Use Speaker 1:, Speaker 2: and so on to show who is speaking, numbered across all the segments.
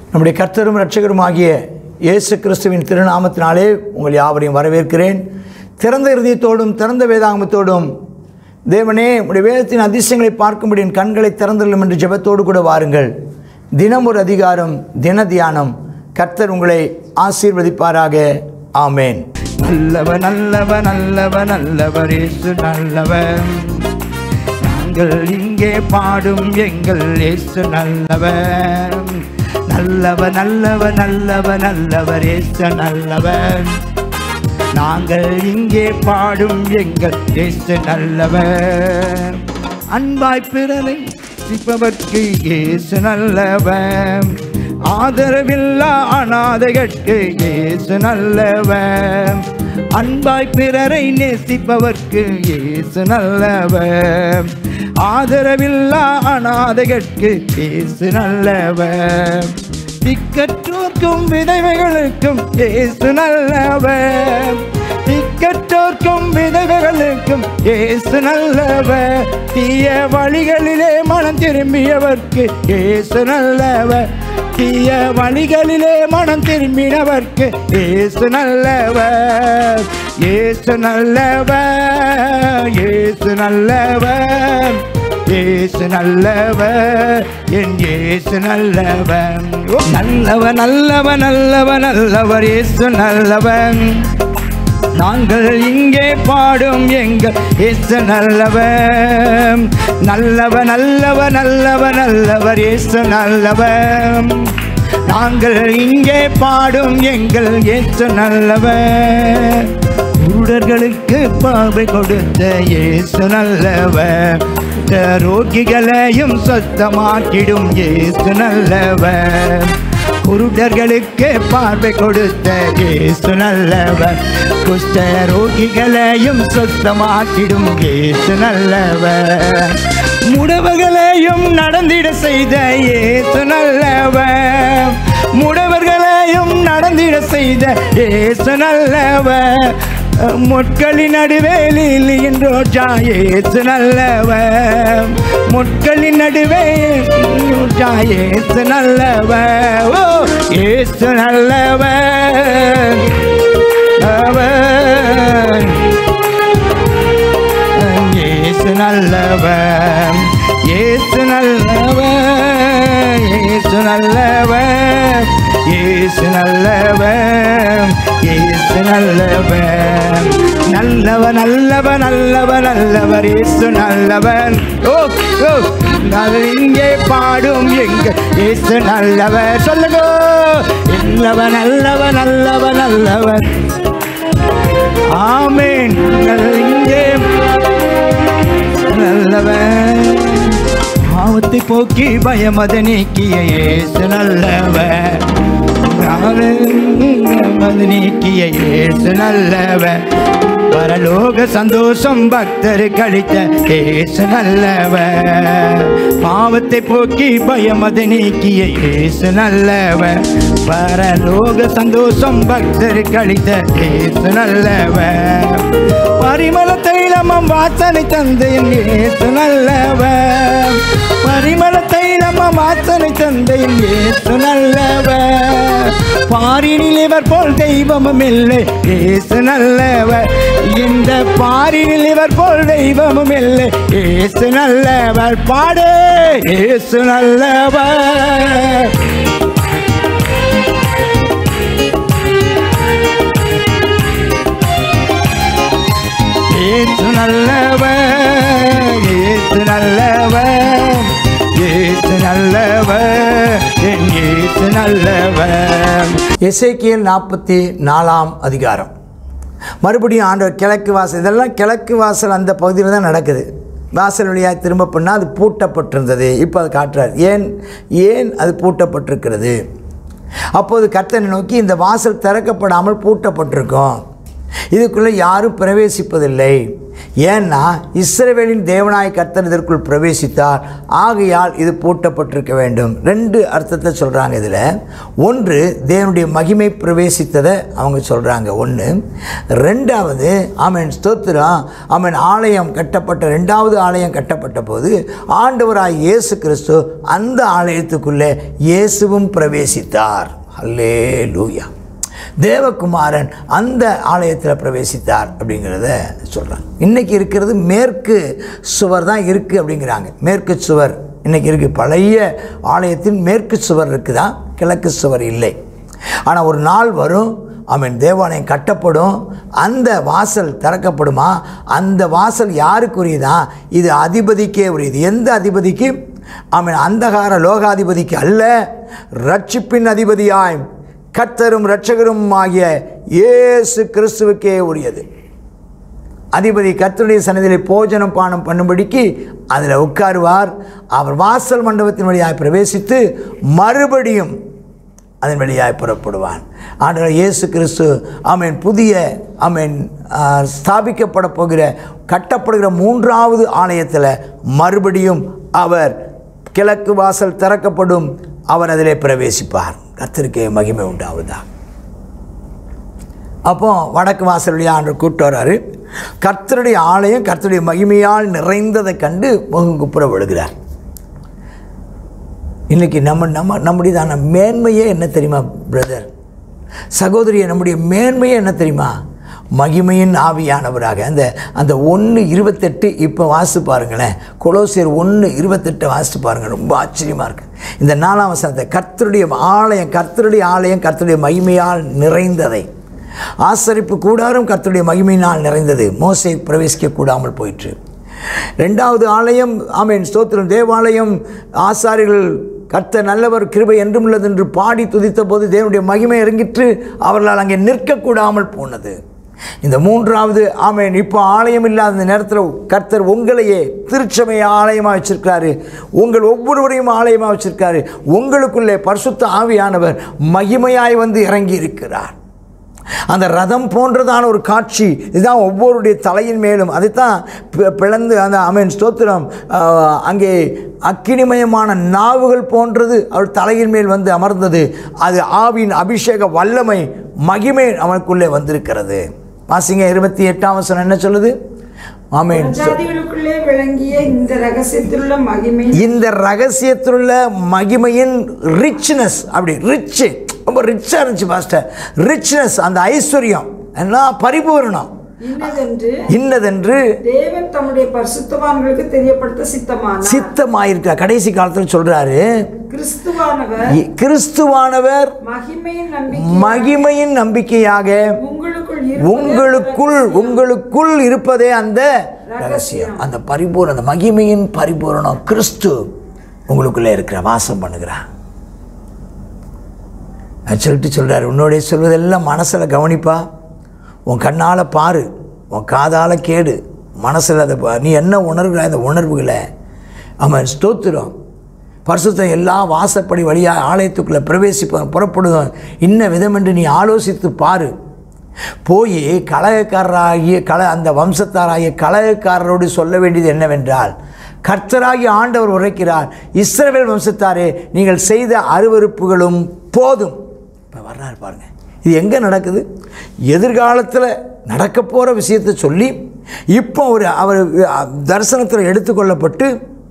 Speaker 1: நம்முடைய கர்த்தரும் இரட்சகருமாகிய இயேசு கிறிஸ்துவின் திருநாமத்தினாலே உங்கள் யாவரையும் வரவேற்கிறேன் திறந்த இருதயத்தோடும் திறந்த வேதாகமத்தோடும் தேவனே உடைய வேதத்தின் அதிசயங்களை பார்க்கும்படி என் கண்களை திறந்துள்ளும் என்று ஜெபத்தோடு கூட வாருங்கள் தினம் ஒரு அதிகாரம் தின தியானம் கர்த்தர் உங்களை ஆசீர்வதிப்பாராக ஆமேன்
Speaker 2: நல்லவர் நல்லவர் நல்லவர் நல்லவர் இயேசு நல்லவர் நாங்கள் இங்கே பாடும் எங்கள் இயேசு நல்லவர் நல்லவர் நல்லவர் நல்லவர் நல்லவர் இயேசு நல்லவர் நாங்கள் இங்கே பாடும் எங்கள் இயேசு நல்லவர் அன்பாய் பிறரை சிப்பவர்க்கு இயேசு நல்லவர் ஆதரவில்லா அநாதைகட்கு இயேசு நல்லவர் அன்பாய் பிறரை நேசிப்பவர்க்கு இயேசு நல்லவர் ஆதரவில்லா அநாதைகட்கு இயேசு நல்லவர் திக்கற்றோர்க்கும் விதவைகளுக்கும் இயேசு நல்லவர் திக்கற்றோர்க்கும் விதவைகளுக்கும் இயேசு நல்லவர் தீய வழிகளிலே மனம் திரும்பியவர்க்கு இயேசு நல்லவர் தீய வழிகளிலே மனம் திரும்பினவர்க்கு இயேசு நல்லவர் இயேசு நல்லவர் இயேசு நல்லவர் இயேசு நல்லவர் என் இயேசு நல்லவர் ஓ, நல்லவர் நல்லவர் நல்லவர் நல்லவர் இயேசு நல்லவர் நாங்கள் இங்கே பாடும் எங்கள் இயேசு நல்லவர் நல்லவர் நல்லவர் நல்லவர் நல்லவர் இயேசு நல்லவர் நாங்கள் இங்கே பாடும் எங்கள் இயேசு நல்லவர் குருடர்களுக்கு பார்வை கொடுத்த இயேசு நல்லவர் ரோகிகளையும் சொத்தமாக்கிடும் இயேசு நல்லவர் குருடர்களுக்கு பார்வை கொடுத்த இயேசு நல்லவர் குஷ்ட ரோகிகளையும் சொத்தமாக்கிடும் இயேசு நல்லவர் முடவர்களையும் நடந்திட செய்த இயேசு நல்லவர் முடவர்களையும் நடந்திட செய்த இயேசு நல்லவர் முட்களின் நடுவேலில் என்றோஜா ஏசு நல்லவர் முட்களின் நடுவே ரோஜா ஏசு நல்லவர் ஓ ஏசு நல்லவர் அவர் ஏசு நல்லவர் ஏசு நல்லவர் ஏசு நல்லவர் ஏசு நல்லவர் ஏசு நல்லவர் நல்லவர் நல்லவர் நல்லவர் நல்லவர் ஏசு நல்லவர் ஓ ஓ நாங்கள் இங்கே பாடும் எங்க ஏசு நல்லவர் சொல்லுங்க நல்லவர் நல்லவர் நல்லவர் நல்லவர் ஆமேன் நாங்கள் இங்கே நல்லவன் பாவத்தை போக்கி பயமத நீக்கிய இயேசு நல்லவன் மது நீக்கிய இயேசு நல்லவன் பரலோக சந்தோஷம் பக்தர் கழித்த இயேசு நல்லவன் பாவத்தை போக்கி பயமத நீக்கிய இயேசு நல்லவன் பரலோக சந்தோஷம் பக்தர் கழித்த இயேசு நல்லவன் பரிமள தைலமம் வாசனை தந்து என் இயேசு நல்லவர் பரிமள தைலமம் வாசனை தந்து என் இயேசு நல்லவர் பாரினில் இவர் போல் தெய்வமும் இல்லை இயேசு நல்லவர் இந்த பாரினில் இவர் போல் தெய்வமும் இல்லை இயேசு நல்லவர் பாடு இயேசு நல்லவர் ஏசு நல்லவர் ஏசு நல்லவர் ஏசு நல்லவர் என் ஏசு நல்லவர்
Speaker 1: எசேக்கியல் நாற்பத்தி நாலாம் அதிகாரம் மறுபடியும் ஆண்டவர் கிழக்கு வாசல் இதெல்லாம் கிழக்கு வாசல் அந்த பகுதியில் தான் நடக்குது வாசல் வழியாக திரும்ப பண்ணால் அது பூட்டப்பட்டிருந்தது இப்போ அது காட்டுறார் ஏன் ஏன் அது பூட்டப்பட்டிருக்கிறது அப்போது கர்த்தனை நோக்கி இந்த வாசல் திறக்கப்படாமல் பூட்டப்பட்டிருக்கும் இதுக்குள்ளே யாரும் பிரவேசிப்பதில்லை ஏன்னா இஸ்ரவேலின் தேவனாய் கர்த்தர் இதற்குள் பிரவேசித்தார் ஆகையால் இது பூட்டப்பட்டிருக்க வேண்டும் ரெண்டு அர்த்தத்தை சொல்கிறாங்க இதில் ஒன்று தேவனுடைய மகிமை பிரவேசித்ததை அவங்க சொல்கிறாங்க ஒன்று ரெண்டாவது ஆமேன் ஸ்தோத்திரம் ஆமேன் ஆலயம் கட்டப்பட்ட ரெண்டாவது ஆலயம் கட்டப்பட்ட போது ஆண்டவராய் இயேசு கிறிஸ்து அந்த ஆலயத்துக்குள்ளே இயேசுவும் பிரவேசித்தார் அல்லே லூயா தேவகுமாரன் அந்த ஆலயத்தில் பிரவேசித்தார் அப்படிங்கிறத சொல்கிறாங்க இன்றைக்கி இருக்கிறது மேற்கு சுவர் தான் இருக்குது அப்படிங்கிறாங்க மேற்கு சுவர் இன்றைக்கி இருக்குது பழைய ஆலயத்தின் மேற்கு சுவர் இருக்குதா கிழக்கு சுவர் இல்லை ஆனால் ஒரு நாள் வரும் அவன் தேவாலயம் கட்டப்படும் அந்த வாசல் திறக்கப்படுமா அந்த வாசல் யாருக்குரியதா இது அதிபதிக்கே உரியது எந்த அதிபதிக்கு அவன் அந்தகார லோகாதிபதிக்கு அல்ல ரட்சிப்பின் அதிபதியாய் கர்த்தரும் இரட்சகரும் ஆகிய இயேசு கிறிஸ்துவுக்கே உரியது அதிபதி கர்த்தருடைய சன்னதியிலே போஜனம் பானம் பண்ணும்படிக்கு அதில் உட்காருவார் அவர் வாசல் மண்டபத்தின் வழியாய் பிரவேசித்து மறுபடியும் அதன் வழியாய் புறப்படுவான் ஆண்டவர் இயேசு கிறிஸ்து ஆமேன் புதிய ஆமேன் ஆ, ஸ்தாபிக்கப்பட போகிற கட்டப்படுகிற மூன்றாவது ஆலயத்தில் மறுபடியும் அவர் கிழக்கு வாசல் திறக்கப்படும் அவர் அதிலே பிரவேசிப்பார் கர்த்தருக்கே மகிமை உண்டாவதா அப்போ வடக்கு வாசல் வழியாக ஆண்டு கூப்பிட்டு வர்றாரு கர்த்தருடைய ஆலயம் கர்த்தருடைய மகிமையால் நிறைந்ததை கண்டு முகங்குப்புற விழுகிறார் இன்றைக்கி நம்ம நம்ம நம்முடையதான மேன்மையே என்ன தெரியுமா பிரதர் சகோதரியை நம்முடைய மேன்மையே என்ன தெரியுமா மகிமையின் ஆவியானவராக அந்த அந்த ஒன்று இருபத்தெட்டு இப்போ வாசித்து பாருங்களேன் கொலோசியர் ஒன்று இருபத்தெட்டு வாசித்து பாருங்கள் ரொம்ப ஆச்சரியமாக இருக்குது இந்த நாலாம் வசனத்தை கர்த்தருடைய ஆலயம் கர்த்தருடைய ஆலயம் கர்த்தருடைய மகிமையால் நிறைந்ததை ஆசரிப்பு கூடாரம் கர்த்தருடைய மகிமையினால் நிறைந்தது மோசை பிரவேசிக்க கூடாமல் போயிற்று ரெண்டாவது ஆலயம் ஆமேன் ஸ்தோத்திரம் தேவாலயம் ஆசாரிகள் கர்த்தர் நல்லவர் கிருபை என்றும் உள்ளது என்று பாடி துதித்த போது தேவனுடைய மகிமை இறங்கிற்று அவர்களால் அங்கே நிற்கக்கூடாமல் போனது இந்த மூன்றாவது ஆமேன் இப்போ ஆலயம் இல்லாத இந்த நேரத்தில் கர்த்தர் உங்களையே திருச்சபையை ஆலயமாக வச்சிருக்காரு உங்கள் ஒவ்வொருவரையும் ஆலயமாக வச்சிருக்காரு உங்களுக்குள்ளே பரிசுத்த ஆவியானவர் மகிமையாய் வந்து இறங்கி இருக்கிறார் அந்த ரதம் போன்றதான ஒரு காட்சி இதுதான் ஒவ்வொருடைய தலையின் மேலும் அதைத்தான் பி- பிளந்து அந்த அமீன் ஸ்தோத்திரம் ஆஹ், அங்கே அக்கினிமயமான நாவுகள் போன்றது அவர் தலையின் மேல் வந்து அமர்ந்தது அது ஆவின் அபிஷேக வல்லமை மகிமை அவனுக்குள்ளே வந்திருக்கிறது வாசிங்க இருபத்தி எட்டாம் வசனம் என்ன சொல்லுது ஆமீன்
Speaker 3: ஜாதிகளுக்குள்ளே விளங்கிய இந்த ரகசியத்திலுள்ள மகிமை
Speaker 1: இந்த ரகசியத்திலுள்ள மகிமையின் ரிச்னஸ் அப்படி ரிச்சு ரொம்ப ரிச்சாக இருந்துச்சு பாஸ்டர் ரிச்னஸ் அந்த ஐஸ்வர்யம் எல்லாம் பரிபூரணம்
Speaker 3: இன்னதென்று
Speaker 1: இன்னதென்று
Speaker 3: தேவன் தம்முடைய பரிசுத்தவான்களுக்கு தெரியப்படுத்த சித்தமான
Speaker 1: சித்தமாயிருக்க கடைசி காலத்தில் சொல்றாரு
Speaker 3: கிறிஸ்துவானவர்
Speaker 1: இ- கிறிஸ்துவானவர்
Speaker 3: மகிமையின் நம்பிக்கை
Speaker 1: மகிமையின் நம்பிக்கையாக
Speaker 3: உங்களுக்குள் இருப்பதே
Speaker 1: உங்களுக்குள் உங்களுக்குள் இருப்பதே அந்த ரகசியம் அந்த பரிபூரணம் அந்த மகிமையின் பரிபூரணம் கிறிஸ்து உங்களுக்குள்ளே இருக்கிற வாசம் பண்ணுகிறார் அது சொல்லிட்டு சொல்கிறார் உன்னோடைய சொல்வதெல்லாம் மனசில் கவனிப்பா உன் கண்ணால் பாரு உன் காதால் கேடு மனசில் அதை பா- நீ என்ன உணர்கிற அந்த உணர்வுகளை அவன் ஸ்தோத்திரம் பரிசுத்தம் எல்லா வாசப்படி வழியாக ஆலயத்துக்குள்ளே பிரவேசிப்பான் புறப்படுவான் இன்ன விதமென்று நீ ஆலோசித்து பாரு போய் கலகக்காரராகிய கல அந்த வம்சத்தாராகிய கலகக்காரரோடு சொல்ல வேண்டியது என்னவென்றால் கர்த்தராகிய ஆண்டவர் உரைக்கிறார் இஸ்ரவேல் வம்சத்தாரே நீங்கள் செய்த அருவருப்புகளும் போதும் இப்போ வர்றாரு பாருங்க இது எங்கே நடக்குது எதிர்காலத்தில் நடக்க போகிற விஷயத்தை சொல்லி இப்போ ஒரு அவர் தரிசனத்தில் எடுத்துக்கொள்ளப்பட்டு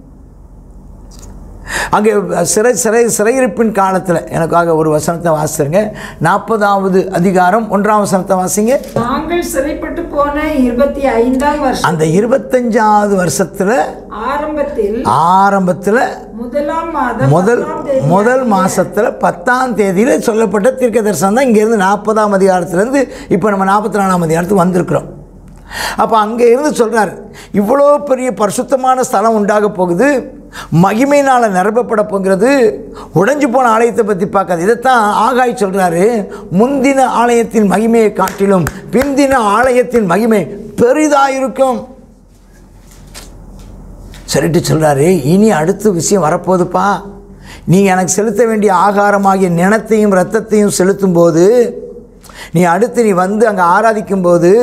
Speaker 1: அங்கே சிறை சிறை சிறையிருப்பின் காலத்தில் எனக்காக ஒரு வசனத்தை வாசிருங்க நாற்பதாவது அதிகாரம் ஒன்றாம் வசனத்தை வாசிங்க
Speaker 3: நாங்கள் சிறைப்பட்டு போன இருபத்தி ஐந்தாம் வருஷம்
Speaker 1: அந்த இருபத்தஞ்சாவது வருஷத்தில்
Speaker 3: ஆரம்பத்தில்
Speaker 1: ஆரம்பத்தில்
Speaker 3: முதலாம் மாதம்
Speaker 1: முதல்
Speaker 3: பத்தாம் தேதி
Speaker 1: முதல் மாதத்தில் பத்தாம் தேதியில் சொல்லப்பட்ட தீர்க்க தரிசனம் தான் இங்கேருந்து நாற்பதாம் அதிகாரத்துலேருந்து இப்போ நம்ம நாற்பத்தி நாலாம் அதிகாரத்துக்கு வந்திருக்கிறோம் அப்போ அங்கே இருந்து சொல்கிறார் இவ்வளோ பெரிய பரிசுத்தமான ஸ்தலம் உண்டாக போகுது மகிமையினால் நிரப்பப்பட போகிறது உடைஞ்சு போன ஆலயத்தை பற்றி பார்க்காது இதைத்தான் ஆகாய் சொல்கிறாரு முந்தின ஆலயத்தின் மகிமையை காட்டிலும் பிந்தின ஆலயத்தின் மகிமை பெரிதாக இருக்கும் சொல்லிட்டு சொல்கிறாரு இனி அடுத்த விஷயம் வரப்போகுதுப்பா நீ எனக்கு செலுத்த வேண்டிய ஆகாரமாகிய நினத்தையும் இரத்தத்தையும் செலுத்தும் போது நீ அடுத்து நீ வந்து அங்கே ஆராதிக்கும் போது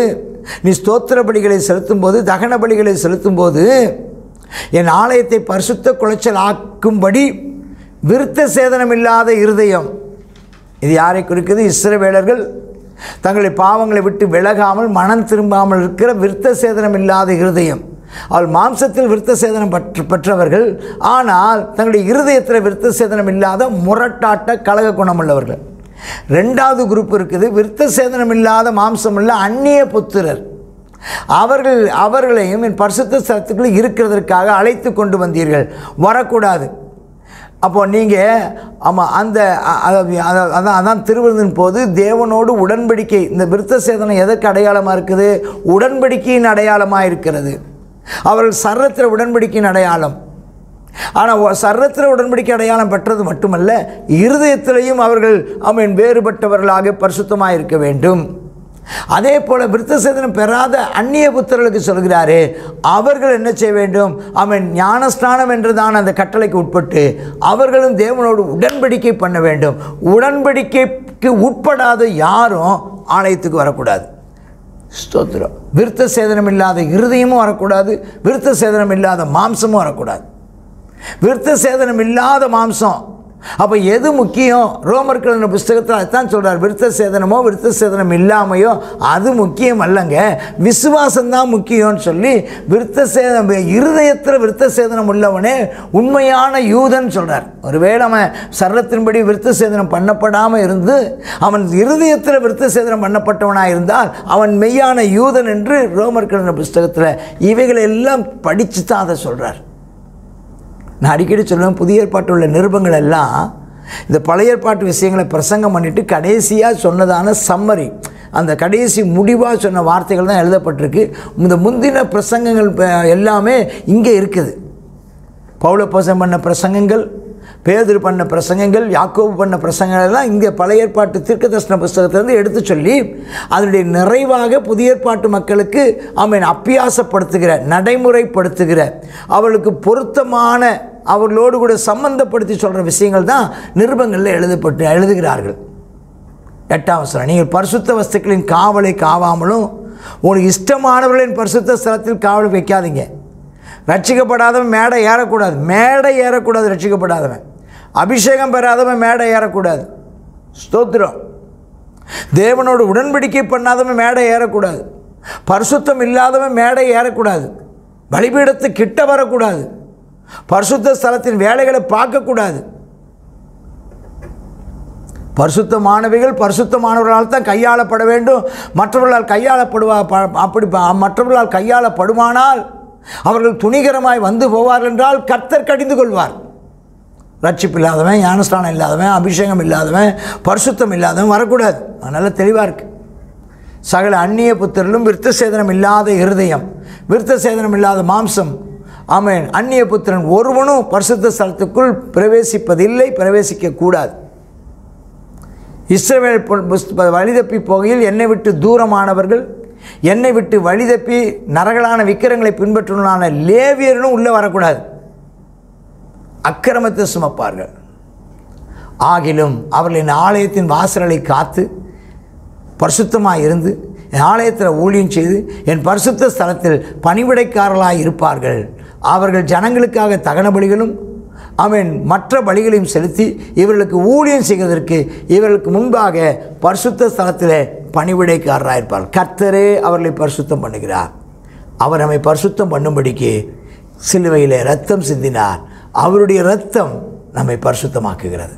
Speaker 1: நீ ஸ்தோத்திர பலிகளை செலுத்தும்போது தகன பலிகளை செலுத்தும்போது என் ஆலயத்தை பரிசுத்த குலைச்சல் ஆக்கும்படி விருத்த சேதனம் இல்லாத இருதயம் இது யாரை குறிக்குது இஸ்ரவேலர்கள் தங்களுடைய பாவங்களை விட்டு விலகாமல் மனம் திரும்பாமல் இருக்கிற விருத்த சேதனம் இல்லாத இருதயம் அவள் மாம்சத்தில் விருத்த சேதனம் பற்று பெற்றவர்கள் ஆனால் தங்களுடைய இருதயத்தில் விருத்த சேதனம் இல்லாத முரட்டாட்ட கழக குணமுள்ளவர்கள் ரெண்டாவது குரூப் இருக்குது விருத்த சேதனம் இல்லாத மாம்சம் உள்ள அந்நிய புத்திரர் அவர்கள் அவர்களையும் என் பரிசுத்த ஸ்தலத்துக்குள் இருக்கிறதற்காக அழைத்து கொண்டு வந்தீர்கள் வரக்கூடாது அப்போ நீங்கள் ஆமாம் அந்த அ- அ- அ- அதான் அதான் திருவிருந்தின் போது தேவனோடு உடன்படிக்கை இந்த விருத்த சேதனம் எதற்கு அடையாளமாக இருக்குது உடன்படிக்கையின் அடையாளமாக இருக்கிறது அவர்கள் சர்ரத்திர உடன்படிக்கையின் அடையாளம் ஆனால் சர்ரத்திர உடன்படிக்கை அடையாளம் பெற்றது மட்டுமல்ல இருதயத்திலையும் அவர்கள் அவன் வேறுபட்டவர்களாக பரிசுத்தமாக இருக்க வேண்டும் அதே போல விருத்த சேதனம் பெறாத அந்நிய புத்திரர்களுக்கு சொல்கிறாரு அவர்கள் என்ன செய்ய வேண்டும் அவன் ஞானஸ்நானம் என்றுதான் அந்த கட்டளைக்கு உட்பட்டு அவர்களும் தேவனோடு உடன்படிக்கை பண்ண வேண்டும் உடன்படிக்கைக்கு உட்படாத யாரும் ஆலயத்துக்கு வரக்கூடாது ஸ்தோத்திரம் விருத்த சேதனம் இல்லாத இருதயமும் வரக்கூடாது விருத்த சேதனம் இல்லாத மாம்சமும் வரக்கூடாது விருத்த சேதனம் இல்லாத மாம்சம் அப்போ எது முக்கியம் ரோமர்கள் புஸ்தகத்தில் அதுதான் சொல்கிறார் விருத்த சேதனமோ விருத்த சேதனம் இல்லாமையோ அது முக்கியம் அல்லங்க விசுவாசம்தான் முக்கியம்னு சொல்லி விருத்த சேதனம் இருதயத்தில் விருத்த சேதனம் உள்ளவனே உண்மையான யூதன் சொல்கிறார் ஒருவேளை அவன் சரளத்தின்படி விருத்த சேதனம் பண்ணப்படாமல் இருந்து அவன் இருதயத்தில் விருத்த சேதனம் பண்ணப்பட்டவனாக இருந்தால் அவன் மெய்யான யூதன் என்று ரோமர்கள் புஸ்தகத்தில் இவைகளை எல்லாம் படித்து தான் அதை சொல்கிறார் நான் அடிக்கடி சொல்லுவேன் புதிய ஏற்பாட்டில் உள்ள நிருபங்கள் எல்லாம் இந்த பழைய ஏற்பாட்டு விஷயங்களை பிரசங்கம் பண்ணிட்டு கடைசியாக சொன்னதான சம்மரி அந்த கடைசி முடிவாக சொன்ன வார்த்தைகள் தான் எழுதப்பட்டிருக்கு இந்த முந்தின பிரசங்கங்கள் ப- எல்லாமே இங்கே இருக்குது பௌலப்போசம் பண்ண பிரசங்கங்கள் பேதுரு பண்ண பிரசங்கங்கள் யாக்கோபு பண்ண பிரசங்கங்கள் எல்லாம் இங்கே பழைய ஏற்பாட்டு தீர்க்கதர்சன புஸ்தகத்திலிருந்து எடுத்து சொல்லி அதனுடைய நிறைவாக புதிய ஏற்பாட்டு மக்களுக்கு அவன் அப்பியாசப்படுத்துகிற நடைமுறைப்படுத்துகிற அவளுக்கு பொருத்தமான அவர்களோடு கூட சம்பந்தப்படுத்தி சொல்கிற விஷயங்கள் தான் நிருபங்களில் எழுதப்பட்டு எழுதுகிறார்கள் எட்டாம் வசனம் நீங்கள் பரிசுத்த வஸ்துக்களின் காவலை காவாமலும் உங்களுக்கு இஷ்டமானவர்களின் பரிசுத்த ஸ்தலத்தில் காவல் வைக்காதீங்க ரட்சிக்கப்படாதவன் மேடை ஏறக்கூடாது மேடை ஏறக்கூடாது ரட்சிக்கப்படாதவன் அபிஷேகம் பெறாதவன் மேடை ஏறக்கூடாது ஸ்தோத்திரம் தேவனோடு உடன்படிக்கை பண்ணாதவன் மேடை ஏறக்கூடாது பரிசுத்தம் இல்லாதவன் மேடை ஏறக்கூடாது பலிபீடத்து கிட்ட வரக்கூடாது பரிசுத்த ஸ்தலத்தின் வேலைகளை பார்க்கக்கூடாது பரிசுத்தமானவைகள் பரிசுத்தமானவர்களால் தான் கையாளப்பட வேண்டும் மற்றவர்களால் கையாளப்படுவா ப- அப்படி ப- மற்றவர்களால் கையாளப்படுமானால் அவர்கள் துணிகரமாய் வந்து போவார்கள் என்றால் கர்த்தர் கடிந்து கொள்வார் ரட்சிப்பு இல்லாதவன் ஞானஸ்தானம் இல்லாதவன் அபிஷேகம் இல்லாதவன் பரிசுத்தம் இல்லாதவன் வரக்கூடாது அதனால் தெளிவாக இருக்குது சகல அந்நிய புத்திரலும் விருத்த சேதனம் இல்லாத இருதயம் விருத்த சேதனம் இல்லாத மாம்சம் ஆமென் அந்நிய புத்திரன் ஒருவனும் பரிசுத்த ஸ்தலத்துக்குள் பிரவேசிப்பதில்லை பிரவேசிக்க கூடாது இஸ்ரவேல் பொ- புஸ்- வழிதப்பி போகையில் என்னை விட்டு தூரமானவர்கள் என்னை விட்டு வழிதப்பி நரகலான விக்கிரங்களை பின்பற்றலான லேவியர்களும் உள்ளே வரக்கூடாது அக்கிரமத்தை சுமப்பார்கள் ஆகிலும் அவர்களின் ஆலயத்தின் வாசல்களை காத்து பரிசுத்தமாக இருந்து என் ஆலயத்தில் ஊழியம் செய்து என் பரிசுத்த ஸ்தலத்தில் பணிவிடைக்காரர்களாக இருப்பார்கள் அவர்கள் ஜனங்களுக்காக தகன பலிகளும் அவன் மற்ற பலிகளையும் செலுத்தி இவர்களுக்கு ஊழியம் செய்வதற்கு இவர்களுக்கு முன்பாக பரிசுத்த ஸ்தலத்தில் பணிவிடைக்காரராக இருப்பார் கர்த்தரே அவர்களை பரிசுத்தம் பண்ணுகிறார் அவர் நம்மை பரிசுத்தம் பண்ணும்படிக்கு சிலுவையில் ரத்தம் சிந்தினார் அவருடைய ரத்தம் நம்மை பரிசுத்தமாக்குகிறது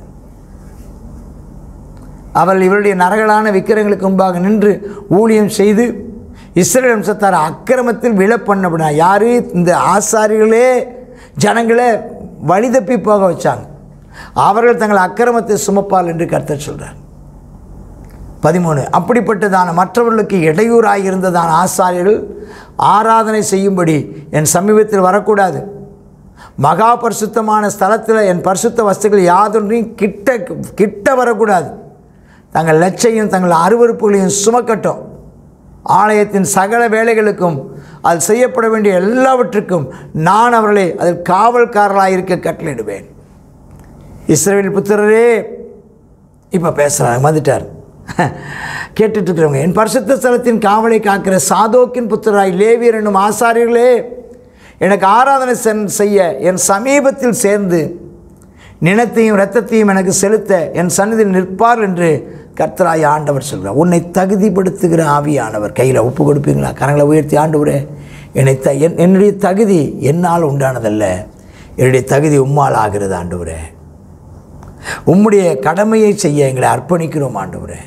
Speaker 1: அவர்கள் இவருடைய நரகலான விக்கிரங்களுக்கு முன்பாக நின்று ஊழியம் செய்து இஸ்ரேல் வம்சத்தார் அக்கிரமத்தில் விழ பண்ணப்படா யாரு இந்த ஆசாரிகளே ஜனங்களை வழிதப்பி போக வச்சாங்க அவர்கள் தங்கள் அக்கிரமத்தை சுமப்பால் என்று கர்த்தர் சொல்றார் பதிமூணு அப்படிப்பட்டதான மற்றவர்களுக்கு இடையூறாக இருந்ததான ஆசாரியர்கள் ஆராதனை செய்யும்படி என் சமீபத்தில் வரக்கூடாது மகா பரிசுத்தமான ஸ்தலத்தில் என் பரிசுத்த வஸ்துக்கள் யாதொன்றையும் கிட்ட கிட்ட வரக்கூடாது தங்கள் லட்சையும் தங்கள் அருவருப்புகளையும் சுமக்கட்டும் ஆலயத்தின் சகல வேலைகளுக்கும் அது செய்யப்பட வேண்டிய எல்லாவற்றுக்கும் நான் அவர்களை அதில் காவல்காரர்களாக இருக்க கட்டளையிடுவேன் இஸ்ரவேல் புத்திரரே இப்போ பேசுகிறாங்க வந்துட்டார் கேட்டுட்டு இருக்கிறவங்க என் பரிசுத்த ஸ்தலத்தின் காவலை காக்கிற சாதோக்கின் புத்திராய் லேவியர் என்னும் ஆசாரியர்களே எனக்கு ஆராதனை சென்- செய்ய என் சமீபத்தில் சேர்ந்து நினத்தையும் இரத்தத்தையும் எனக்கு செலுத்த என் சன்னதியில் நிற்பார் என்று கர்த்தராய் ஆண்டவர் சொல்கிறார் உன்னை தகுதிப்படுத்துகிற ஆவியானவர் கையில் ஒப்பு கொடுப்பீங்களா கரங்களை உயர்த்தி ஆண்டவரே என்னை த என் என்னுடைய தகுதி என்னால் உண்டானதல்ல என்னுடைய தகுதி உம்மால் ஆகிறது ஆண்டவரே உம்முடைய கடமையை செய்ய எங்களை அர்ப்பணிக்கிறோம் ஆண்டவரே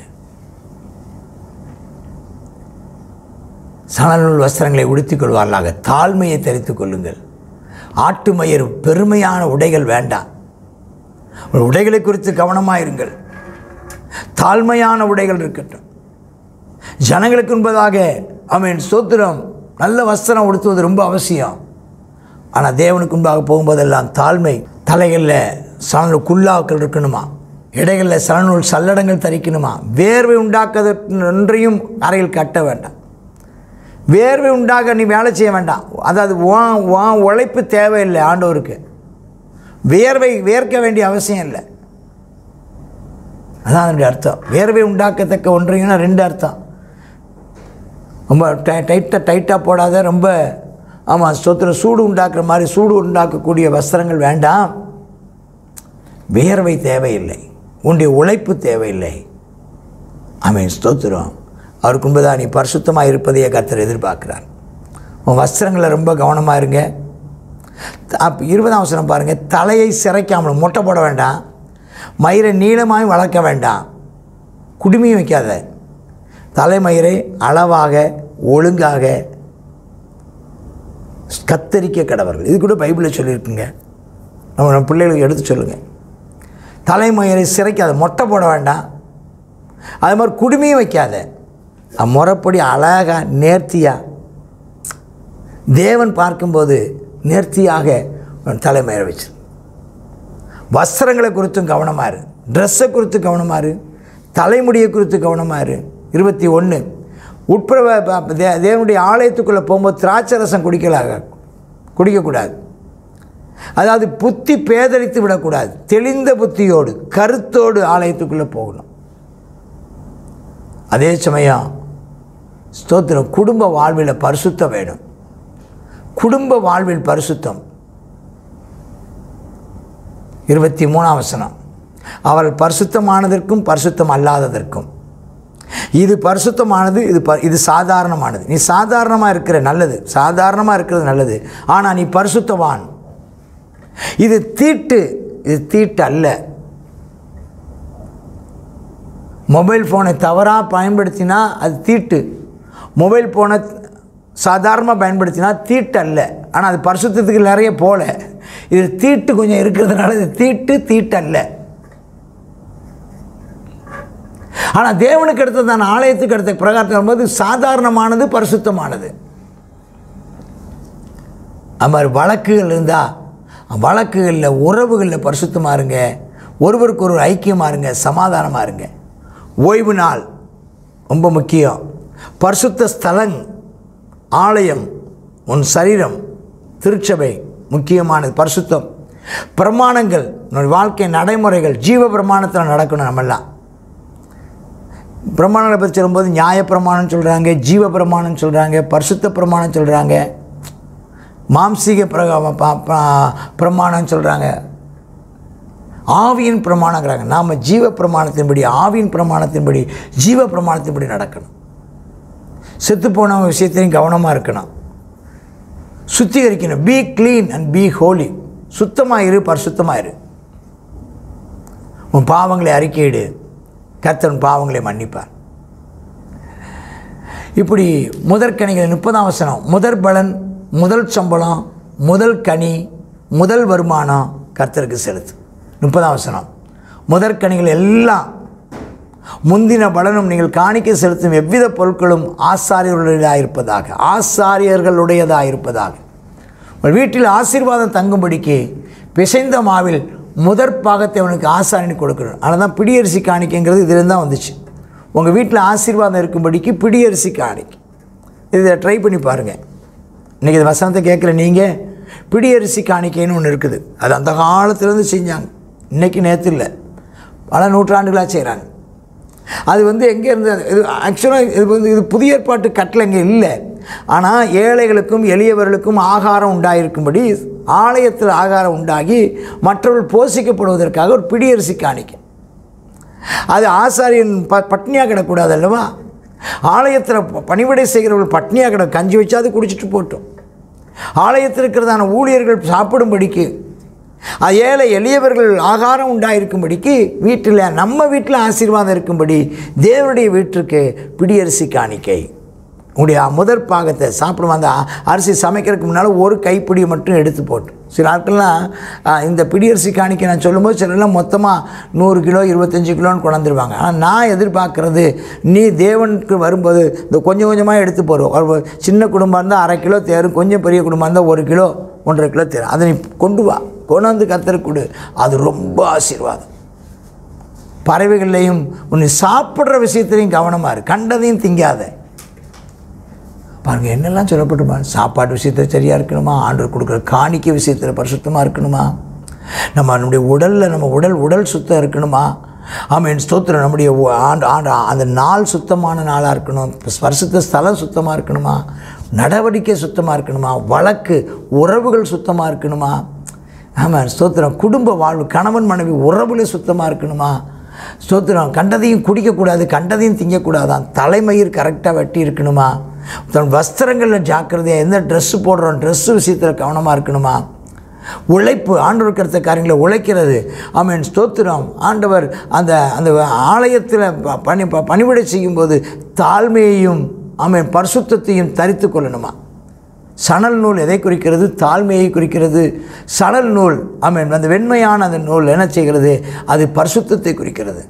Speaker 1: சணநூல் வஸ்திரங்களை உடுத்திக் கொள்வார்களாக தாழ்மையை தரித்துக் கொள்ளுங்கள் ஆட்டு மயிர் பெருமையான உடைகள் வேண்டாம் உங்கள் உடைகளை குறித்து கவனமாயிருங்கள் தாழ்மையான உடைகள் இருக்கட்டும் ஜனங்களுக்கு முன்பதாக அவன் சோத்திரம் நல்ல வஸ்திரம் உடுத்துவது ரொம்ப அவசியம் ஆனால் தேவனுக்கு முன்பாக போகும்போதெல்லாம் தாழ்மை தலைகளில் சலநூல் குல்லாக்கள் இருக்கணுமா இடைகளில் சலநூல் சல்லடங்கள் தரிக்கணுமா வேர்வை உண்டாக்குறது ஒன்றையும் அறையில் கட்ட வேண்டாம் வேர்வை உண்டாக நீ வேலை செய்ய வேண்டாம் அதாவது உன் உன் உழைப்பு தேவையில்லை ஆண்டவருக்கு வியர்வை வேர்க்க வேண்டிய அவசியம் இல்லை அதான் அதனுடைய அர்த்தம் வேர்வை உண்டாக்கத்தக்க ஒன்றையும்னா ரெண்டு அர்த்தம் ரொம்ப டை டைட்டாக டைட்டாக போடாத ரொம்ப ஆமாம் சொத்துல சூடு உண்டாக்குற மாதிரி சூடு உண்டாக்கக்கூடிய வஸ்திரங்கள் வேண்டாம் வியர்வை தேவையில்லை உன்னுடைய உழைப்பு தேவையில்லை ஆமென் ஸ்தோத்திரம் அவருக்கு முன்பதாக நீ பரிசுத்தமாக இருப்பதையே கர்த்தர் எதிர்பார்க்கிறார் உன் வஸ்திரங்களை ரொம்ப கவனமாக இருங்க அப்போ இருபதாம் வசனம் பாருங்கள் தலையை சிரைக்காமல் மொட்டை போட வேண்டாம் மயிரை நீளமாக வளர்க்க வேண்டாம் குடுமியும் வைக்காத தலைமயிரை அளவாக ஒழுங்காக கத்தரிக்க கடவர்கள் இது கூட பைபிளில் சொல்லியிருக்குங்க நம்ம நம்ம பிள்ளைகளுக்கு எடுத்து சொல்லுங்கள் தலைமயிரை சிரைக்காத மொட்டை போட வேண்டாம் அது மாதிரி குடுமியும் வைக்காத அது முறைப்படி அழகாக நேர்த்தியாக தேவன் பார்க்கும்போது நேர்த்தியாக உன் தலைமயிரை வச்சு வஸ்திரங்களை குறித்தும் கவனமாக இரு ட்ரெஸ்ஸை குறித்து கவனமாக இரு தலைமுடியை குறித்து கவனமாக இரு இருபத்தி ஒன்று உட்பிரவ ப- தே தேவனுடைய ஆலயத்துக்குள்ளே போகும்போது திராட்சை ரசம் குடிக்கலாக குடிக்கக்கூடாது அதாவது புத்தி பேதலித்து விடக்கூடாது தெளிந்த புத்தியோடு கருத்தோடு ஆலயத்துக்குள்ளே போகணும் அதே சமயம் ஸ்தோத்திரம் குடும்ப வாழ்வில் பரிசுத்தம் வேணும் குடும்ப வாழ்வில் பரிசுத்தம் இருபத்தி மூணாம் வசனம் அவள் பரிசுத்தமானதற்கும் பரிசுத்தம் அல்லாததற்கும் இது பரிசுத்தமானது இது ப இது சாதாரணமானது நீ சாதாரணமாக இருக்கிற நல்லது சாதாரணமாக இருக்கிறது நல்லது ஆனால் நீ பரிசுத்தவான் இது தீட்டு இது தீட்டு அல்ல மொபைல் ஃபோனை தவறாக பயன்படுத்தினா அது தீட்டு மொபைல் ஃபோனை சாதாரணமாக பயன்படுத்தினா தீட்டு அல்ல ஆனால் அது பரிசுத்தத்துக்கு நிறைய போல இது தீட்டு கொஞ்சம் இருக்கிறதுனால இது தீட்டு தீட்டு அல்ல ஆனால் தேவனுக்கு அடுத்ததான ஆலயத்துக்கு அடுத்த பிரகாரத்தில் வரும்போது சாதாரணமானது பரிசுத்தமானது அது மாதிரி வழக்குகள் இருந்தால் வழக்குகளில் உறவுகளில் பரிசுத்தமாக இருங்க ஒருவருக்கு ஒரு ஐக்கியமாக இருங்க சமாதானமாக இருங்க ஓய்வு நாள் ரொம்ப முக்கியம் பரிசுத்த ஸ்தலங் ஆலயம் உன் சரீரம் திருச்சபை முக்கியமானது பரிசுத்தம் பிரமாணங்கள் உன் வாழ்க்கை நடைமுறைகள் ஜீவ பிரமாணத்தில் நடக்கணும் நம்மெல்லாம் பிரமாணங்களை பற்றி சொல்லும்போது நியாய பிரமாணம் சொல்கிறாங்க ஜீவ பிரமாணம் சொல்கிறாங்க பரிசுத்த பிரமாணம் சொல்கிறாங்க மாம்சீக பிரக ப- ப- பிரமாணம் சொல்கிறாங்க ஆவியின் பிரமாணங்கிறாங்க நாம் ஜீவ பிரமாணத்தின்படி ஆவியின் பிரமாணத்தின்படி ஜீவ பிரமாணத்தின்படி நடக்கணும் செத்து போனவங்க விஷயத்திலையும் கவனமாக இருக்கணும் சுத்திகரிக்கணும் be clean and be holy சுத்தமாக இரு பரிசுத்தமாக இரு உன் பாவங்களை அறிக்கையிடு கர்த்தர் உன் பாவங்களை மன்னிப்பார் இப்படி முதற்கனிகள் முப்பதாம் வசனம் முதற் பலன் முதல் சம்பளம் முதல் கனி முதல் வருமானம் கர்த்தருக்கு செலுத்து முப்பதாம் வசனம் முதற்கனிகள் எல்லாம் முந்தின பலனும் நீங்கள் காணிக்கை செலுத்தும் எவ்வித பொருட்களும் ஆசாரியர்களுடையதாக இருப்பதாக ஆசாரியர்களுடையதாக இருப்பதாக உங்கள் வீட்டில் ஆசீர்வாதம் தங்கும்படிக்கு பிசைந்த மாவில் முதற் பாகத்தை அவனுக்கு ஆசாரியனுக்கு கொடுக்கணும் ஆனால் தான் பிடியரிசி காணிக்கைங்கிறது இதிலிருந்து தான் வந்துச்சு உங்கள் வீட்டில் ஆசீர்வாதம் இருக்கும்படிக்கு பிடியரிசி காணிக்கை இதை ட்ரை பண்ணி பாருங்கள் இன்றைக்கி இந்த வசனத்தை கேட்குற நீங்கள் பிடியரிசி காணிக்கைன்னு ஒன்று இருக்குது அது அந்த காலத்துலேருந்து செஞ்சாங்க இன்றைக்கி நேற்று இல்லை பல நூற்றாண்டுகளாக செய்கிறாங்க அது வந்து எங்கே இருந்தது இது ஆக்சுவலாக இது வந்து இது புதிய ஏற்பாட்டு கட்டளை இங்கே இல்லை ஆனால் ஏழைகளுக்கும் எளியவர்களுக்கும் ஆகாரம் உண்டாயிருக்கும்படி ஆலயத்தில் ஆகாரம் உண்டாகி மற்றவர்கள் போஷிக்கப்படுவதற்காக ஒரு பிடியரிசி காணிக்கை அது ஆசாரியன் ப பட்னியாக கிடக்கூடாது அல்லவா ஆலயத்தில் ப- பணிவிடை செய்கிறவர்கள் பட்னியாக கிட கஞ்சி வச்சாது குடிச்சிட்டு போட்டோம் ஆலயத்தில் இருக்கிறதான ஊழியர்கள் சாப்பிடும்படிக்கு அஹ் ஏழை எளியவர்கள் ஆகாரம் உண்டாயிருக்கும்படிக்கு வீட்டில் நம்ம வீட்டில் ஆசீர்வாதம் இருக்கும்படி தேவனுடைய வீட்டிற்கு பிடியரிசி காணிக்கை உடைய முதற் பாகத்தை சாப்பிடுவோம் அந்த அ- அரிசி சமைக்கிறதுக்கு முன்னால் ஒரு கைப்பிடி மட்டும் எடுத்து போட்டு சில ஆட்கள்லாம் அஹ், இந்த பிடியரிசி காணிக்கை நான் சொல்லும்போது சிலர்லாம் மொத்தமாக நூறு கிலோ இருபத்தஞ்சி கிலோன்னு கொண்டாந்துருவாங்க ஆனால் நான் எதிர்பார்க்குறது நீ தேவனுக்கு வரும்போது இந்த கொஞ்சம் கொஞ்சமாக எடுத்து போடுவோம் ஒரு சின்ன குடும்பம் இருந்தால் அரை கிலோ தேரும் கொஞ்சம் பெரிய குடும்பம் இருந்தால் ஒரு கிலோ ஒன்றரை கிலோ தேரும் அதை நீ கொண்டு வா கொண்டாந்து கத்தருக்கு கொடு அது ரொம்ப ஆசீர்வாதம் பறவைகள்லையும் உன்னை சாப்பிட்ற விஷயத்துலையும் கவனமாக இரு கண்டதையும் திங்காத பாருங்க என்னெல்லாம் சொல்லப்பட்டுமா சாப்பாடு விஷயத்தில் சரியாக இருக்கணுமா ஆண்டவர் கொடுக்குற காணிக்கை விஷயத்தில் பரிசுத்தமாக இருக்கணுமா நம்ம நம்முடைய உடலில் நம்ம உடல் உடல் சுத்தம் இருக்கணுமா ஆமீன் ஸ்தோத்திரம் நம்முடைய ஒ- ஆண்டு ஆண்டு அந்த நாள் சுத்தமான நாளாக இருக்கணும் ஸ்பர்சித்த ஸ்தலம் சுத்தமாக இருக்கணுமா நடவடிக்கை சுத்தமாக இருக்கணுமா வழக்கு உறவுகள் சுத்தமாக இருக்கணுமா ஆமாம் ஸ்தோத்திரம் குடும்ப வாழ்வு கணவன் மனைவி உறவுல சுத்தமாக இருக்கணுமா ஸ்தோத்திரம் கண்டதையும் குடிக்கக்கூடாது கண்டதையும் திங்கக்கூடாதான் தலைமயிர் கரெக்டாக வெட்டி இருக்கணுமா தன் வஸ்திரங்களில் ஜாக்கிரதையாக எந்த ட்ரெஸ்ஸு போடுறோம் ட்ரெஸ்ஸு விஷயத்தில் கவனமாக இருக்கணுமா உழைப்பு ஆண்டவர் கருத்த காரியங்களை உழைக்கிறது ஆமீன் ஸ்தோத்திரம் ஆண்டவர் அந்த அந்த ஆலயத்தில் ப- பணி ப- பணிவிடை செய்யும்போது தாழ்மையையும் ஆமீன் பரிசுத்தத்தையும் தரித்து கொள்ளணுமா சணல் நூல் எதை குறிக்கிறது தாழ்மையை குறிக்கிறது சணல் நூல் ஆமீன் அந்த வெண்மையான அந்த நூல் என்ன செய்கிறது அது பரிசுத்தத்தை குறிக்கிறது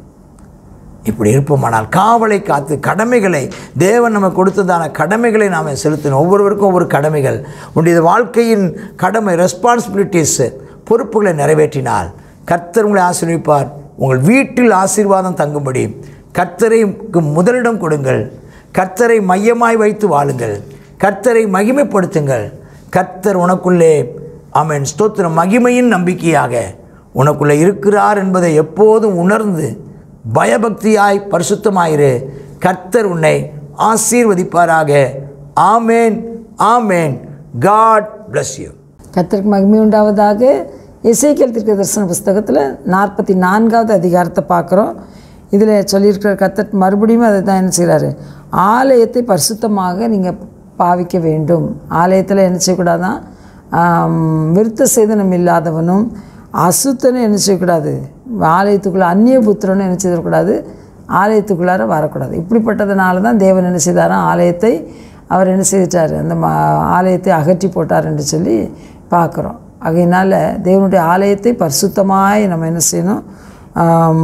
Speaker 1: இப்படி இருப்போமானால் காவலை காத்து கடமைகளை தேவன் நம்ம கொடுத்ததான கடமைகளை நாம் செலுத்தணும் ஒவ்வொருவருக்கும் ஒவ்வொரு கடமைகள் உன்னுடைய வாழ்க்கையின் கடமை ரெஸ்பான்சிபிலிட்டிஸ் பொறுப்புகளை நிறைவேற்றினால் கர்த்தர் உங்களை ஆசீர்விப்பார் உங்கள் வீட்டில் ஆசீர்வாதம் தங்கும்படி கர்த்தரைக்கு முதலிடம் கொடுங்கள் கர்த்தரை மையமாய் வைத்து வாழுங்கள் கர்த்தரை மகிமைப்படுத்துங்கள் கர்த்தர் உனக்குள்ளே ஆமென் ஸ்தோத்திரம் மகிமையின் நம்பிக்கையாக உனக்குள்ளே இருக்கிறார் என்பதை எப்போதும் உணர்ந்து பயபக்தியாய் பரிசுத்தமாயிரு கர்த்தர் உன்னை ஆசீர்வதிப்பாராக ஆமேன் ஆமேன் காட் bless யூ
Speaker 3: கர்த்தருக்கு மகிமை உண்டாவதாக இசைக்கல் தீர்க்க தரிசன புஸ்தகத்தில் நாற்பத்தி நான்காவது அதிகாரத்தை பார்க்குறோம் இதில் சொல்லியிருக்கிற கர்த்தர் மறுபடியும் அதை தான் என்ன செய்கிறாரு ஆலயத்தை பரிசுத்தமாக நீங்கள் பாவிக்க வேண்டும் ஆலயத்தில் என்ன செய்யக்கூடாதான் ஆம், விருத்த சேதனம் இல்லாதவனும் அசுத்தனும் என்ன செய்யக்கூடாது ஆலயத்துக்குள்ளே அந்நிய புத்திரனும் என்ன செய்யக்கூடாது ஆலயத்துக்குள்ளார வரக்கூடாது இப்படிப்பட்டதுனால தான் தேவன் என்ன செய்தாராம் ஆலயத்தை அவர் என்ன செய்துட்டார் அந்த ம ஆலயத்தை அகற்றி போட்டார் என்று சொல்லி பார்க்குறோம் ஆகையினால தேவனுடைய ஆலயத்தை பரிசுத்தமாய் நம்ம என்ன செய்யணும் ஆம்,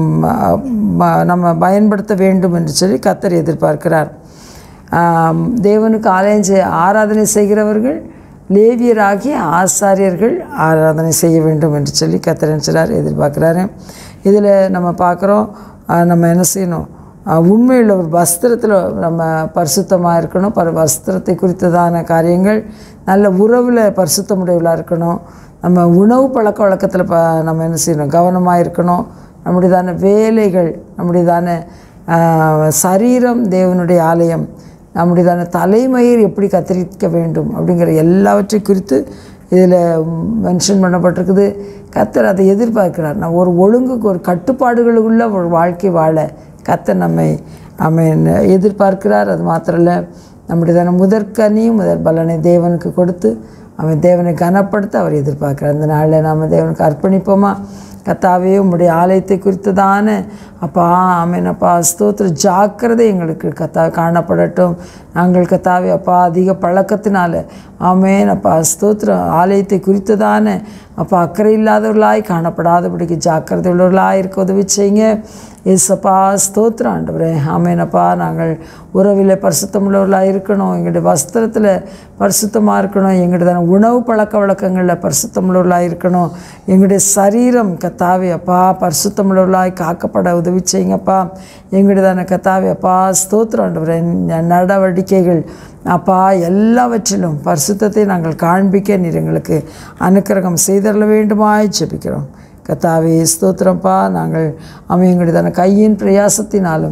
Speaker 3: ம- நம்ம பயன்படுத்த வேண்டும் என்று சொல்லி கத்தர் எதிர்பார்க்கிறார் ஆம், தேவனுக்கு ஆலயம் செய் ஆராதனை செய்கிறவர்கள் லேவியராகிய ஆசாரியர்கள் ஆராதனை செய்ய வேண்டும் என்று சொல்லி கத்தர் என்ன செய்றார் எதிர்பார்க்குறாரு இதில் நம்ம பார்க்குறோம் நம்ம என்ன செய்யணும் ஆஹ் உண்மையுள்ள ஒரு வஸ்திரத்தில் நம்ம பரிசுத்தமாக இருக்கணும் பர வஸ்திரத்தை குறித்ததான காரியங்கள் நல்ல உறவில் பரிசுத்தமுடையவளாக இருக்கணும் நம்ம உணவு பழக்க வழக்கத்தில் ப நம்ம என்ன செய்யணும் கவனமாக இருக்கணும் நம்முடையதான வேலைகள் நம்முடையதான ஆஹ், சரீரம் தேவனுடைய ஆலயம் நம்முடையதான தலைமயிர் எப்படி கத்தரிக்க வேண்டும் அப்படிங்கிற எல்லாவற்றை குறித்து இதில் மென்ஷன் பண்ணப்பட்டிருக்குது கத்தர் அதை எதிர்பார்க்கிறார் நான் ஒரு ஒழுங்குக்கு ஒரு கட்டுப்பாடுகளுக்குள்ள ஒரு வாழ்க்கை வாழ கத்தர் நம்மை அமீன் எதிர்பார்க்கிறார் அது மாத்திரம் இல்லை நம்முடையதான முதற்கனியும் முதற் பலனை தேவனுக்கு கொடுத்து அவன் தேவனை கனப்படுத்த அவர் எதிர்பார்க்கிறார் அந்த நாளில் நாம் தேவனுக்கு அர்ப்பணிப்போமா கத்தாவே உம்முடைய ஆலயத்தை குறித்ததான அப்பா ஆமேன் அப்பா ஸ்தோத்திர ஜாக்கிரதை எங்களுக்கு கத்தா காணப்படட்டும் நாங்கள் கத்தாவே அப்பா அதிக பழக்கத்தினால ஆமேன் அப்பா ஸ்தோத்திர ஆலயத்தை குறித்ததான அப்பா அக்கறை இல்லாதவர்களாய் காணப்படாதபடிக்கு ஜாக்கிரதை உள்ளவர்களாய் இருக்க உதவி செய்யுங்க ஏசப்பா ஸ்தோத்திரம் ஆண்டவரே ஆமேனப்பா நாங்கள் உறவில் பரிசுத்தமுள்ளவர்களாக இருக்கணும் எங்களுடைய வஸ்திரத்தில் பரிசுத்தமாக இருக்கணும் எங்களுடைய உணவு பழக்க வழக்கங்களில் பரிசுத்தமுள்ளவர்களாக இருக்கணும் எங்களுடைய சரீரம் கத்தாவே அப்பா பரிசுத்தமுள்ளவர்களாய் காக்கப்பட உதவி செய்யுங்கப்பா எங்களுடையதான கத்தாவே அப்பா ஸ்தோத்திரம் ஆண்டவரே ந- நடவடிக்கைகள் அப்பா எல்லாவற்றிலும் பரிசுத்தத்தை நாங்கள் காண்பிக்க நீர் எங்களுக்கு அனுக்கிரகம் செய்தரல வேண்டுமாய் ஜெபிக்கிறோம் கத்தாவே ஸ்தோத்திரம்ப்பா நாங்கள் அவன் எங்களுடையதான கையின் பிரயாசத்தினாலும்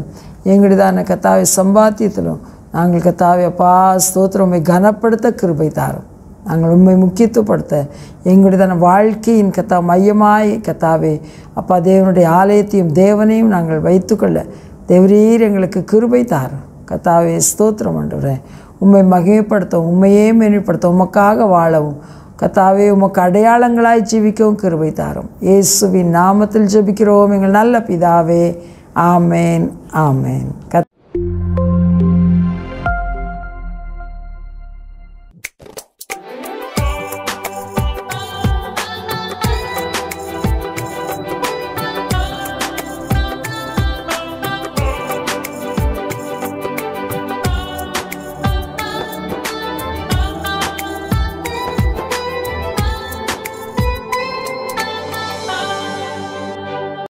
Speaker 3: எங்களுதான கத்தாவை சம்பாத்தியத்திலும் நாங்கள் கத்தாவை அப்பா ஸ்தோத்திரம் உம்மை கனப்படுத்த கிருபை தாரும் நாங்கள் உண்மை முக்கியத்துவப்படுத்த எங்களுடைய வாழ்க்கையின் கத்தா மையமாய் கத்தாவே அப்பா தேவனுடைய ஆலயத்தையும் தேவனையும் நாங்கள் வைத்துக்கொள்ள தேவரீர் எங்களுக்கு கிருபை தாரும் கத்தாவே ஸ்தோத்திரம் ஆண்டவரே உம்மை மகிமைப்படுத்த உண்மையே மேன்மைப்படுத்த உமக்காக வாழவும் கத்தாவே உமக்கு அடையாளங்களாய் ஜீவிக்கவும் கிருபை தாரும் இயேசுவின் நாமத்தில் ஜெபிக்கிறோம் எங்கள் நல்ல பிதாவே ஆமேன் ஆமேன் கத்